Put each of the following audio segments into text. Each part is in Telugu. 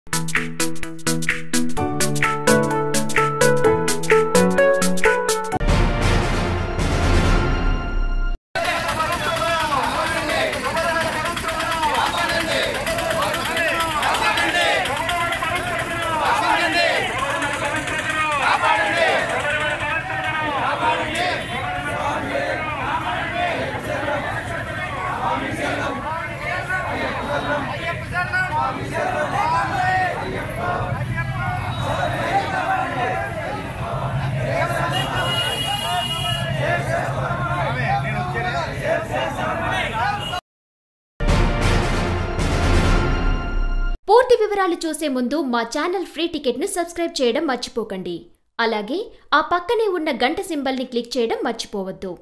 పూర్తి వివరాలు చూసే ముందు మా ఛానల్ ఫ్రీ టికెట్ను సబ్స్క్రైబ్ చేయడం మర్చిపోకండి అలాగే ఆ పక్కనే ఉన్న గంట సింబల్ని క్లిక్ చేయడం మర్చిపోవద్దు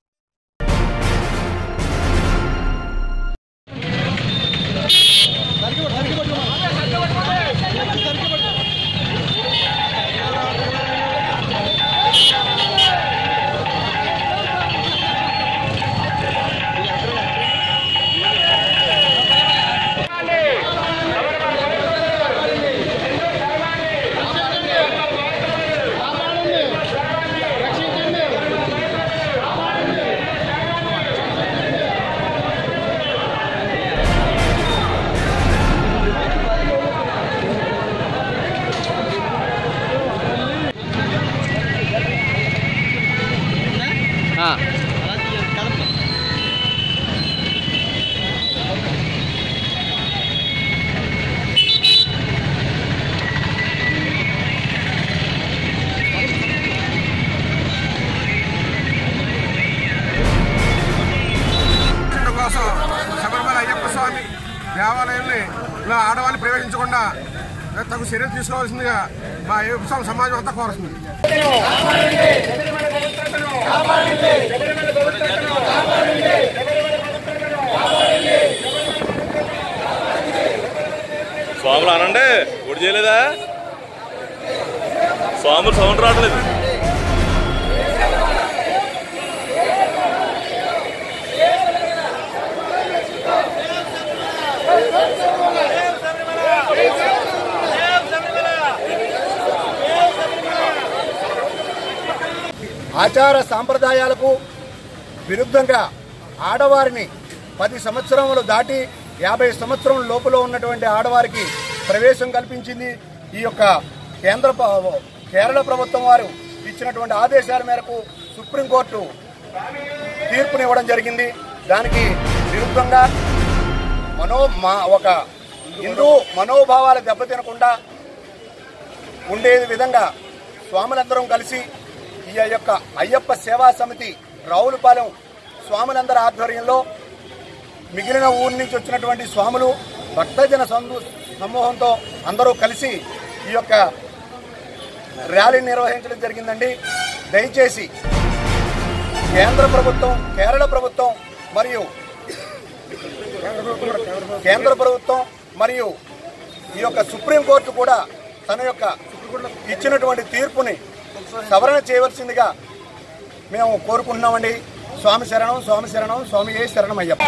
రక్షణ కోసం శబరిమల అయ్యప్ప స్వామి దేవాలయాన్ని ఇలా ఆడవాళ్ళు ప్రవేశించకుండా తగు చర్యలు తీసుకోవాల్సిందిగా మా అయ్యప్ప స్వామి సమాజం అంతా కోరుతుంది స్వాములు అనండి ఒడి చేయలేదా స్వాములు సౌండ్ రావట్లేదు ఆచార సాంప్రదాయాలకు విరుద్ధంగా ఆడవారిని పది సంవత్సరములు దాటి యాభై సంవత్సరం లోపల ఉన్నటువంటి ఆడవారికి ప్రవేశం కల్పించింది ఈ యొక్క కేంద్ర ప్ర- కేరళ ప్రభుత్వం వారు ఇచ్చినటువంటి ఆదేశాల మేరకు సుప్రీంకోర్టు తీర్పునివ్వడం జరిగింది దానికి విరుద్ధంగా మనో మా ఒక హిందూ మనోభావాలు దెబ్బతినకుండా ఉండే విధంగా స్వాములందరం కలిసి ఈ యొక్క అయ్యప్ప సేవా సమితి రావులపాలెం స్వాములందరి ఆధ్వర్యంలో మిగిలిన ఊరి నుంచి వచ్చినటువంటి స్వాములు భక్తజన సందు సమూహంతో అందరూ కలిసి ఈ యొక్క ర్యాలీ నిర్వహించడం జరిగిందండి దయచేసి కేంద్ర ప్రభుత్వం కేరళ ప్రభుత్వం మరియు కేంద్ర ప్రభుత్వం మరియు ఈ యొక్క సుప్రీంకోర్టు కూడా తన యొక్క ఇచ్చినటువంటి తీర్పుని సవరణ చేయవలసిందిగా మేము కోరుకుంటున్నామండి స్వామి శరణం స్వామి శరణం స్వామి ఏ శరణం అయ్యప్ప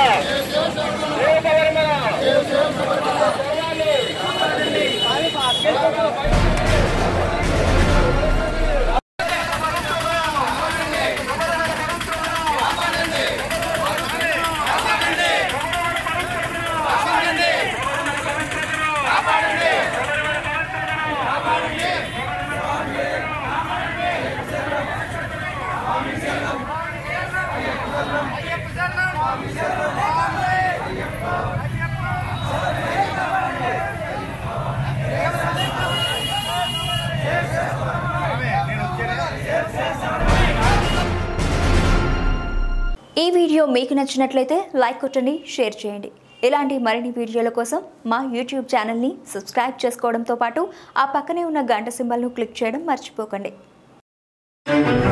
ఈ వీడియో మీకు నచ్చినట్లయితే లైక్ కొట్టండి షేర్ చేయండి ఇలాంటి మరిన్ని వీడియోల కోసం మా యూట్యూబ్ ఛానల్ని సబ్స్క్రైబ్ చేసుకోవడంతో పాటు ఆ పక్కనే ఉన్న గంట సింబల్ను క్లిక్ చేయడం మర్చిపోకండి